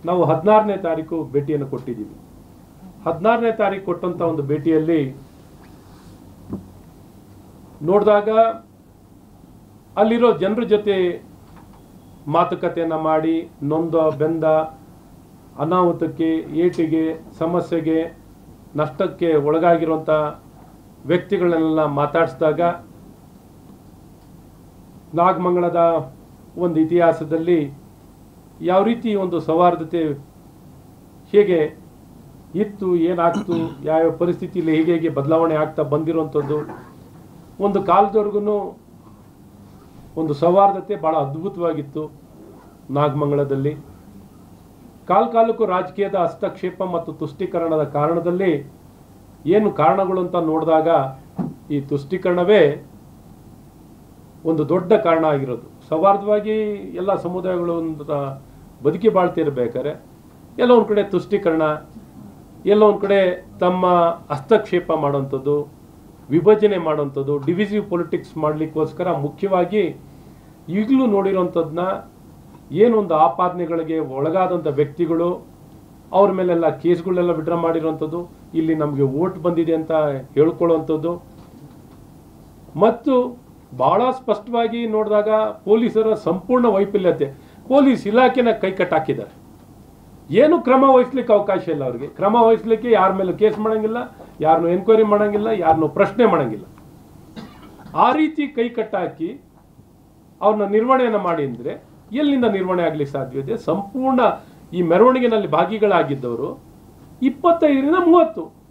ನಾವು ಹದಿನಾರನೇ ತಾರೀಕು ಭೇಟಿಯನ್ನು ಕೊಟ್ಟಿದ್ದೀವಿ ಹದಿನಾರನೇ ತಾರೀಕು ಕೊಟ್ಟಂತ ಒಂದು ಭೇಟಿಯಲ್ಲಿ ನೋಡಿದಾಗ ಅಲ್ಲಿರೋ ಜನರ ಜೊತೆ ಮಾತುಕತೆಯನ್ನು ಮಾಡಿ ನೊಂದ ಬೆಂದ ಅನಾಹುತಕ್ಕೆ ಏಟಿಗೆ ಸಮಸ್ಯೆಗೆ ನಷ್ಟಕ್ಕೆ ಒಳಗಾಗಿರುವಂಥ ವ್ಯಕ್ತಿಗಳನ್ನೆಲ್ಲ ಮಾತಾಡಿಸಿದಾಗ ನಾಗಮಂಗಲದ ಒಂದು ಇತಿಹಾಸದಲ್ಲಿ ಯಾವ ರೀತಿ ಒಂದು ಸೌಹಾರ್ದತೆ ಹೇಗೆ ಇತ್ತು ಏನಾಗ್ತು ಯಾವ್ಯಾವ ಪರಿಸ್ಥಿತಿಯಲ್ಲಿ ಹೇಗೆ ಹೇಗೆ ಬದಲಾವಣೆ ಆಗ್ತಾ ಬಂದಿರುವಂಥದ್ದು ಒಂದು ಕಾಲದವರೆಗೂ ಒಂದು ಸೌಹಾರ್ದತೆ ಭಾಳ ಅದ್ಭುತವಾಗಿತ್ತು ನಾಗಮಂಗಲದಲ್ಲಿ ಕಾಲ ಕಾಲಕ್ಕೂ ರಾಜಕೀಯದ ಹಸ್ತಕ್ಷೇಪ ಮತ್ತು ತುಷ್ಟೀಕರಣದ ಕಾರಣದಲ್ಲಿ ಏನು ಕಾರಣಗಳು ಅಂತ ನೋಡಿದಾಗ ಈ ತುಷ್ಟೀಕರಣವೇ ಒಂದು ದೊಡ್ಡ ಕಾರಣ ಆಗಿರೋದು ಸೌಹಾರ್ದವಾಗಿ ಎಲ್ಲ ಸಮುದಾಯಗಳು ಒಂದು ಬದುಕಿ ಬಾಳ್ತಿರ್ಬೇಕಾದ್ರೆ ಎಲ್ಲ ಒಂದು ಕಡೆ ತುಷ್ಟೀಕರಣ ಎಲ್ಲ ಒಂದು ಕಡೆ ತಮ್ಮ ಹಸ್ತಕ್ಷೇಪ ಮಾಡೋಂಥದ್ದು ವಿಭಜನೆ ಮಾಡೋಂಥದ್ದು ಡಿವಿಸಿವ್ ಪೊಲಿಟಿಕ್ಸ್ ಮಾಡಲಿಕ್ಕೋಸ್ಕರ ಮುಖ್ಯವಾಗಿ ಈಗಲೂ ನೋಡಿರೋಂಥದ್ದನ್ನ ಏನೊಂದು ಆಪಾದನೆಗಳಿಗೆ ಒಳಗಾದಂಥ ವ್ಯಕ್ತಿಗಳು ಅವ್ರ ಮೇಲೆಲ್ಲ ಕೇಸ್ಗಳೆಲ್ಲ ವಿಡ್ರಾ ಮಾಡಿರೋಂಥದ್ದು ಇಲ್ಲಿ ನಮಗೆ ಓಟ್ ಬಂದಿದೆ ಅಂತ ಹೇಳ್ಕೊಳ್ಳುವಂಥದ್ದು ಮತ್ತು ಬಹಳ ಸ್ಪಷ್ಟವಾಗಿ ನೋಡಿದಾಗ ಪೊಲೀಸರ ಸಂಪೂರ್ಣ ವೈಫಲ್ಯತೆ ಪೊಲೀಸ್ ಇಲಾಖೆನ ಕೈಕಟ್ಟಾಕಿದ್ದಾರೆ ಏನು ಕ್ರಮ ವಹಿಸ್ಲಿಕ್ಕೆ ಅವಕಾಶ ಇಲ್ಲ ಅವ್ರಿಗೆ ಕ್ರಮ ವಹಿಸ್ಲಿಕ್ಕೆ ಯಾರ ಮೇಲೆ ಕೇಸ್ ಮಾಡಂಗಿಲ್ಲ ಯಾರನ್ನು ಎನ್ಕ್ವೈರಿ ಮಾಡಂಗಿಲ್ಲ ಯಾರನ್ನು ಪ್ರಶ್ನೆ ಮಾಡಂಗಿಲ್ಲ ಆ ರೀತಿ ಕೈ ಕಟ್ಟಾಕಿ ಅವ್ರನ್ನ ನಿರ್ವಹಣೆಯನ್ನು ಮಾಡಿ ಅಂದರೆ ಎಲ್ಲಿಂದ ನಿರ್ವಹಣೆ ಆಗ್ಲಿಕ್ಕೆ ಸಾಧ್ಯವಿದೆ ಸಂಪೂರ್ಣ ಈ ಮೆರವಣಿಗೆನಲ್ಲಿ ಭಾಗಿಗಳಾಗಿದ್ದವರು ಇಪ್ಪತ್ತೈದರಿಂದ ಮೂವತ್ತು